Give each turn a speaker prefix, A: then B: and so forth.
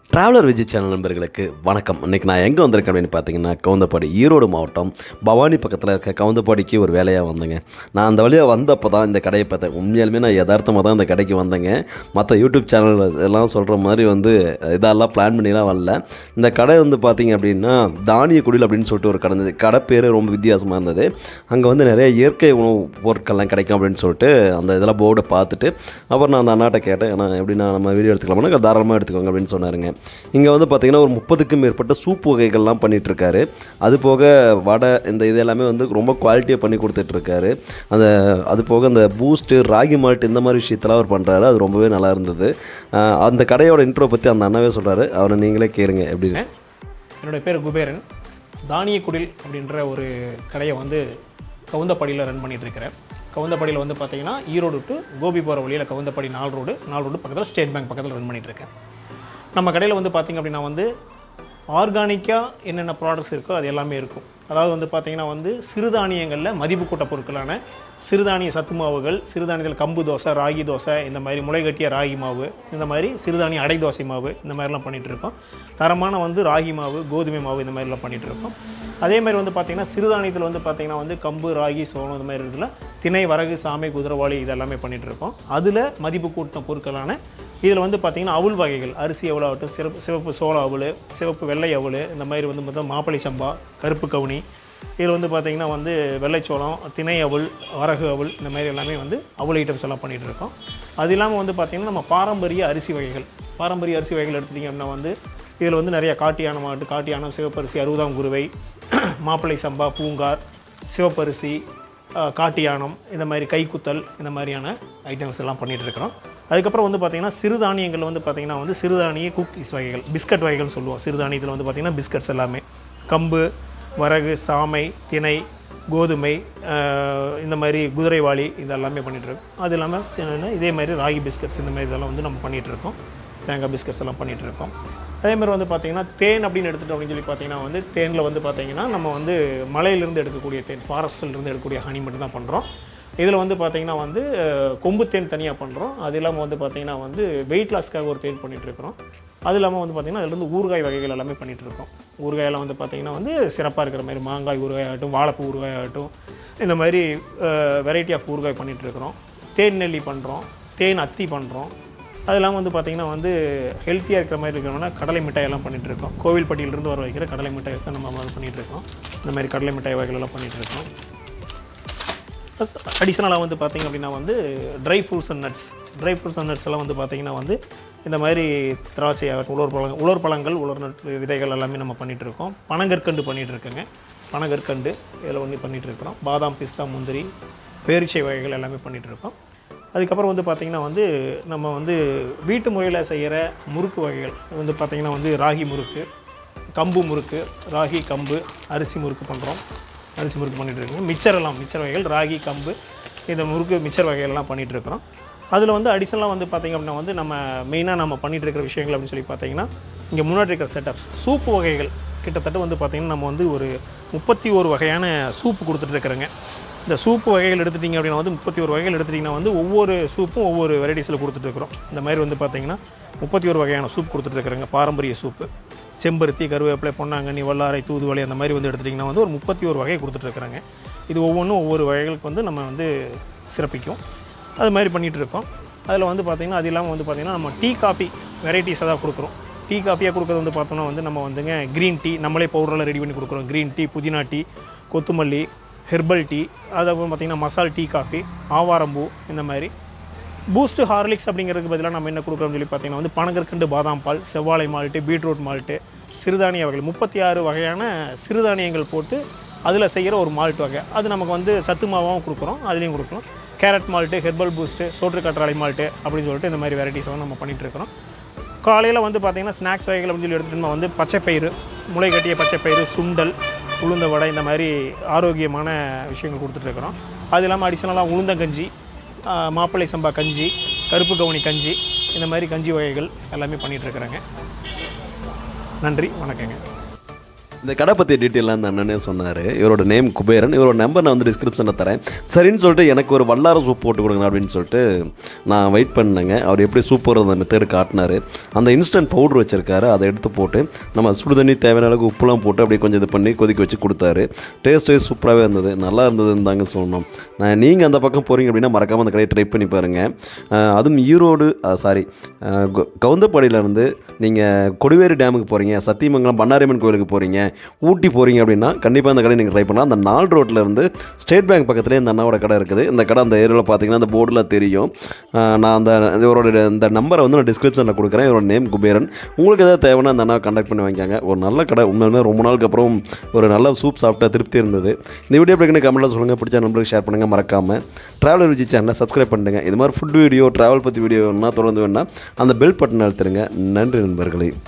A: traveller Vijay channel நண்பர்களுக்கு வணக்கம் இன்றைக்கி நான் எங்கே வந்திருக்கேன் அப்படின்னு பார்த்தீங்கன்னா கவுந்தப்பாடி ஈரோடு மாவட்டம் பவானி பக்கத்தில் இருக்க கவுந்தப்பாடிக்கு ஒரு வேலையாக வந்தேங்க நான் அந்த வழியாக வந்தப்போ தான் இந்த கடையை பார்த்தேன் உண்மையாலுமே நான் யதார்த்தமாக தான் இந்த கடைக்கு வந்தேங்க மற்ற யூடியூப் சேனல் எல்லாம் சொல்கிற மாதிரி வந்து இதெல்லாம் பிளான் பண்ணிலாம் வரல இந்த கடை வந்து பார்த்தீங்க அப்படின்னா தானிய குடில் அப்படின்னு சொல்லிட்டு ஒரு கடை இருந்தது கடை பேர் ரொம்ப வித்தியாசமாக இருந்தது அங்கே வந்து நிறைய இயற்கை உணவு பொருட்கள்லாம் கிடைக்கும் அப்படின்னு சொல்லிட்டு அந்த இதெல்லாம் போர்டை பார்த்துட்டு அப்புறம் நான் அந்த அண்ணாட்ட கேட்டேன் ஏன்னா எப்படின்னா நம்ம வீடியோ எடுத்துக்கலாமா தாராளமாக எடுத்துக்கோங்க அப்படின்னு சொன்னாருங்க இங்கே வந்து பார்த்திங்கன்னா ஒரு முப்பதுக்கும் மேற்பட்ட சூப் வகைகள்லாம் பண்ணிட்டு இருக்காரு அது போக வடை இந்த இது எல்லாமே வந்து ரொம்ப குவாலிட்டியாக பண்ணி கொடுத்துட்ருக்காரு அந்த அது போக அந்த பூஸ்ட்டு ராகி மால்ட் இந்த மாதிரி விஷயத்தெல்லாம் அவர் பண்ணுறாரு அது ரொம்பவே நல்லா இருந்தது ஆஹ் அந்த கடையோட இன்ட்ரோ பற்றி அந்த அண்ணாவே சொல்கிறாரு அவரை நீங்களே கேளுங்க எப்படி
B: என்னுடைய பேர் குபேரன் தானிய குடில் அப்படின்ற ஒரு கடையை வந்து கவுந்தப்பாடியில் ரன் பண்ணிட்டு இருக்கிறேன் கவுந்தப்பாடியில் வந்து பார்த்தீங்கன்னா ஈரோடு டு கோபி போகிற வழியில் கவுந்தப்பாடி நாலு ரோடு நாலு ரோடு பக்கத்தில் ஸ்டேட் பேங்க் பக்கத்தில் ரன் பண்ணிட்டு இருக்கேன் நம்ம கடையில் வந்து பார்த்திங்க அப்படின்னா வந்து ஆர்கானிக்காக என்னென்ன ப்ராடக்ட்ஸ் இருக்கோ அது எல்லாமே இருக்கும் அதாவது வந்து பார்த்திங்கன்னா வந்து சிறுதானியங்களில் மதிப்பு கூட்ட பொருட்களான சிறுதானிய சத்து மாவுகள் சிறுதானியத்தில் கம்பு தோசை ராகி தோசை இந்த மாதிரி முளைகட்டிய ராகி மாவு இந்த மாதிரி சிறுதானிய அடை தோசை மாவு இந்த மாதிரிலாம் பண்ணிகிட்டு இருக்கோம் தரமான வந்து ராகி மாவு கோதுமை மாவு இந்த மாதிரிலாம் பண்ணிகிட்டு இருக்கோம் அதே மாதிரி வந்து பார்த்திங்கன்னா சிறுதானியத்தில் வந்து பார்த்திங்கன்னா வந்து கம்பு ராகி சோளம் இந்த மாதிரி இதில் திணை வரகு சாமை குதிரவாளி இதெல்லாமே பண்ணிகிட்டு இருக்கோம் அதில் மதிப்பு கூட்டின பொருட்களான இதில் வந்து பார்த்திங்கன்னா அவுள் வகைகள் அரிசி அவுள் ஆகட்டும் சிறப்பு சிவப்பு சோள அவுள் சிவப்பு வெள்ளை அவுள் இந்த மாதிரி வந்து பார்த்தா மாப்பிளை சம்பா கருப்பு கவுனி இதில் வந்து பார்த்திங்கன்னா வந்து வெள்ளைச்சோளம் திணை அவுள் வரகு அவுள் இந்த மாதிரி எல்லாமே வந்து அவுள் ஐட்டம்ஸ் எல்லாம் பண்ணிகிட்டு இருக்கோம் அது இல்லாமல் வந்து பார்த்திங்கன்னா நம்ம பாரம்பரிய அரிசி வகைகள் பாரம்பரிய அரிசி வகைகள் எடுத்துட்டிங்க அப்படின்னா வந்து இதில் வந்து நிறைய காட்டியானம் ஆகட்டும் காட்டியானம் சிவப்பரிசி அறுபதாம் குருவை மாப்பிளை சம்பா பூங்கார் சிவப்பரிசி அஹ், காட்டியானம் இந்த மாதிரி கைக்குத்தல் இந்த மாதிரியான ஐட்டம்ஸ் எல்லாம் பண்ணிகிட்டு இருக்கிறோம் அதுக்கப்புறம் வந்து பார்த்திங்கன்னா சிறுதானியங்கள் வந்து பார்த்திங்கன்னா வந்து சிறுதானிய குக்கீஸ் வகைகள் பிஸ்கட் வகைகள் சொல்லுவோம் சிறுதானியத்தில் வந்து பார்த்திங்கன்னா பிஸ்கட்ஸ் எல்லாமே கம்பு வரகு சாமை திணை கோதுமை அஹ், இந்த மாதிரி குதிரைவாளி இதெல்லாமே பண்ணிகிட்டு இருக்கோம் அது இல்லாமல் சி- இதே மாதிரி ராகி பிஸ்கட்ஸ் இந்த மாதிரி இதெல்லாம் வந்து நம்ம பண்ணிகிட்டு இருக்கோம் தேங்காய் பிஸ்கட்ஸ் எல்லாம் பண்ணிகிட்டு இருக்கோம் அதே மாதிரி வந்து பார்த்திங்கன்னா தேன் அப்படின்னு எடுத்துட்டோம் அப்படின்னு சொல்லி பார்த்தீங்கன்னா வந்து தேனில் வந்து பார்த்திங்கன்னா நம்ம வந்து மலையிலேருந்து எடுக்கக்கூடிய தேன் ஃபாரஸ்ட்லேருந்து எடுக்கக்கூடிய ஹனி மட்டும் தான் பண்ணுறோம் இதில் வந்து பார்த்திங்கன்னா வந்து அஹ், கொம்பு தேன் தனியாக பண்ணுறோம் அது இல்லாமல் வந்து பார்த்திங்கன்னா வந்து வெயிட் லாஸ்க்காக ஒரு தேன் பண்ணிகிட்டு இருக்கிறோம் அது இல்லாமல் வந்து பார்த்திங்கன்னா அதுலேருந்து ஊறுகாய் வகைகள் எல்லாமே பண்ணிகிட்டு இருக்கோம் ஊறுகாயெல்லாம் வந்து பார்த்திங்கன்னா வந்து சிறப்பாக இருக்கிற மாதிரி மாங்காய் ஊறுகாய் ஆகட்டும் வாழைப்பூ ஊறுகாய் ஆகட்டும் இந்த மாதிரி வெரைட்டி ஆஃப் ஊறுகாய் பண்ணிகிட்டு இருக்கிறோம் தேன் நெல்லி பண்ணுறோம் தேன் அத்தி பண்ணுறோம் அது இல்லாமல் வந்து பார்த்திங்கன்னா வந்து ஹெல்த்தியாக இருக்கிற மாதிரி இருக்கிறோம்னா கடலை மிட்டாய் எல்லாம் பண்ணிகிட்டு இருக்கோம் கோவில்பட்டியிலிருந்து வர வைக்கிற கடலை மிட்டாய் தான் நம்ம வந்து பண்ணிகிட்டு இருக்கோம் இந்த மாதிரி கடலை மிட்டாய் வகைகள் எல்லாம் பண்ணிகிட்டு இருக்கோம் ப்ளஸ் அடிஷ்னலாக வந்து பார்த்திங்க அப்படின்னா வந்து dry fruits and nuts dry fruits and nuts எல்லாம் வந்து பார்த்திங்கன்னா வந்து இந்த மாதிரி திராட்சை ஆகட்டும் உலர் பழங்கள் உலர் பழங்கள் உலர் நட் விதைகள் எல்லாமே நம்ம பண்ணிகிட்டு இருக்கோம் பனங்கற்கண்டு பண்ணிகிட்டு இருக்கோங்க பனங்கற்கண்டு இதில் ஒன்று பண்ணிகிட்டு இருக்கிறோம் பாதாம் பிஸ்தா முந்திரி பேரிச்சை வகைகள் எல்லாமே பண்ணிகிட்டு இருக்கோம் அதுக்கப்புறம் வந்து பார்த்திங்கன்னா வந்து நம்ம வந்து வீட்டு முறையில் செய்கிற முறுக்கு வகைகள் வந்து பார்த்திங்கன்னா வந்து ராகி முறுக்கு கம்பு முறுக்கு ராகி கம்பு அரிசி முறுக்கு பண்ணுறோம் அரிசி முறுக்கு பண்ணிட்டு இருக்கோம் மிச்சர் எல்லாம் மிச்சர் வகைகள் ராகி கம்பு இந்த முறுக்கு மிச்சர் வகைகள்லாம் பண்ணிட்டு இருக்கிறோம் அதில் வந்து அடிஷனலாக வந்து பார்த்திங்க அப்படின்னா வந்து நம்ம மெயினாக நம்ம பண்ணிட்டு இருக்கிற விஷயங்கள் அப்படின்னு சொல்லி பார்த்தீங்கன்னா இங்கே முன்னாடி இருக்கிற செட்டப்ஸ் சூப்பு வகைகள் கிட்டத்தட்ட வந்து பார்த்திங்கன்னா நம்ம வந்து ஒரு முப்பத்தி ஒரு வகையான சூப்பு கொடுத்துட்டு இருக்கிறோங்க இந்த சூப்பு வகைகள் எடுத்துட்டிங்க அப்படின்னா வந்து முப்பத்தி ஒரு வகைகள் எடுத்துட்டிங்கன்னா வந்து ஒவ்வொரு சூப்பும் ஒவ்வொரு வெரைட்டிஸில் கொடுத்துட்டு இருக்கிறோம் இந்த மாதிரி வந்து பார்த்திங்கன்னா முப்பத்தி ஒரு வகையான சூப் கொடுத்துட்டு இருக்கிறோங்க பாரம்பரிய சூப்பு செம்பருத்தி கருவேப்பிலை பொன்னாங்கண்ணி வல்லாரை தூதுவளை அந்த மாதிரி வந்து எடுத்துட்டிங்கன்னா வந்து ஒரு முப்பத்தி ஒரு வகை கொடுத்துட்ருக்குறாங்க இது ஒவ்வொன்றும் ஒவ்வொரு வகைகளுக்கு வந்து நம்ம வந்து சிறப்பிக்கும் அது மாதிரி பண்ணிகிட்டு இருக்கோம் அதில் வந்து பார்த்திங்கன்னா அது இல்லாமல் வந்து பார்த்திங்கன்னா நம்ம டீ காஃபி வெரைட்டிஸாக தான் கொடுக்குறோம் டீ காஃபியாக கொடுக்குறது வந்து பார்த்தோம்னா வந்து நம்ம வந்துங்க க்ரீன் டீ நம்மளே பவுடரில் ரெடி பண்ணி கொடுக்குறோம் க்ரீன் டீ புதினா டீ கொத்துமல்லி ஹெர்பல் டீ அதுக்கப்புறம் பார்த்திங்கன்னா மசால் டீ காஃபி ஆவாரம்பூ இந்த மாதிரி பூஸ்ட் ஹார்லிக்ஸ் அப்படிங்கிறதுக்கு பதிலாக நம்ம என்ன கொடுக்குறோம்னு சொல்லி பார்த்தீங்கன்னா வந்து பனங்கற்கண்டு பாதாம் பால் செவ்வாழை மால்ட்டு பீட்ரூட் மால்ட்டு சிறுதானிய வகைகள் முப்பத்தி ஆறு வகையான சிறுதானியங்கள் போட்டு அதில் செய்கிற ஒரு மால்ட் வகை அது நமக்கு வந்து சத்து மாவாகவும் கொடுக்குறோம் அதுலேயும் கொடுக்குறோம் கேரட் மால்ட்டு ஹெர்பல் பூஸ்ட்டு சோற்று கற்றாழை மால்ட்டு அப்படின்னு சொல்லிட்டு இந்த மாதிரி வெரைட்டிஸ் எல்லாம் நம்ம பண்ணிகிட்டு இருக்கிறோம் காலையில் வந்து பார்த்திங்கன்னா ஸ்நாக்ஸ் வகைகள் அப்படின்னு சொல்லி எடுத்துகிட்டு நம்ம வந்து பச்சைப்பயிறு முளை கட்டிய பச்சைப்பயிறு சுண்டல் உளுந்த வடை இந்த மாதிரி ஆரோக்கியமான விஷயங்கள் கொடுத்துட்ருக்குறோம் அது இல்லாமல் அடிஷ்னலாக உளுந்தங்கஞ்சி ஆஹ், மாப்பிள்ளை சம்பா கஞ்சி கருப்பு கவுனி கஞ்சி இந்த மாதிரி கஞ்சி வகைகள் எல்லாமே பண்ணிகிட்ருக்குறாங்க நன்றி வணக்கங்க
A: இந்த கடை பற்றி டீட்டெயிலாக அந்த அண்ணனே சொன்னார் இவரோட நேம் குபேரன் இவரோட நம்பர் நான் வந்து டிஸ்கிரிப்ஷனில் தரேன் சரின்னு சொல்லிட்டு எனக்கு ஒரு வல்லார சூப் போட்டு கொடுங்க அப்படின்னு சொல்லிட்டு நான் வெயிட் பண்ணேங்க அவர் எப்படி சூப் போடுறது அந்த மெத்தேடு காட்டினார் அந்த இன்ஸ்டன்ட் பவுடர் வச்சுருக்காரு அதை எடுத்து போட்டு நம்ம சுடு தண்ணி தேவையான அளவுக்கு உப்புலாம் போட்டு அப்படியே கொஞ்சம் இது பண்ணி கொதிக்க வச்சு கொடுத்தாரு டேஸ்ட்டே சூப்பராகவே இருந்தது நல்லா இருந்ததுன்னு தாங்க சொல்லணும் நான் நீங்கள் அந்த பக்கம் போகிறீங்க அப்படின்னா மறக்காமல் அந்த கடையை ட்ரை பண்ணி பாருங்கள் அஹ் அதுவும் ஈரோடு சாரி கவுந்தப்பாடியிலேருந்து நீங்கள் கொடிவேரி டேமுக்கு போகிறீங்க சத்தியமங்கலம் பண்ணாரியம்மன் கோயிலுக்கு போகிறீங்க ஊட்டி போகிறீங்க அப்படின்னா கண்டிப்பாக இந்த கடையை நீங்கள் ட்ரை பண்ணலாம் அந்த நாள் ரோட்டில் இருந்து ஸ்டேட் பேங்க் பக்கத்துலேயே இந்த அண்ணாவோட கடை இருக்குது இந்த கடை அந்த ஏரியாவில் பார்த்தீங்கன்னா அந்த போர்டில் தெரியும் அஹ் நான் அந்த இவரோட இந்த நம்பரை வந்து நான் டிஸ்கிரிப்ஷனில் கொடுக்குறேன் இவரோட நேம் குபேரன் உங்களுக்கு எதாவது தேவைன்னா அந்த அண்ணாவை கான்டாக்ட் பண்ணி வாங்கிக்காங்க ஒரு நல்ல கடை உண்மையுமே ரொம்ப நாளுக்கு அப்புறம் ஒரு நல்ல சூப் சாப்பிட்டா திருப்தி இருந்தது இந்த வீடியோ எப்படி கமெண்ட்டில் சொல்லுங்கள் பிடிச்ச நம்பருக்கு ஷேர் பண்ணுங்கள் மறக்காமல் ட்ராவல் விஜி சேனலை சப்ஸ்கிரைப் பண்ணுங்கள் இது மாதிரி ஃபுட் வீடியோ ட்ராவல் பற்றி வீடியோ வேணும்னா தொடர்ந்து வேணா அந்த பெல் பட்டன் அழுத்துருங்க நன்றி நண்பர்களே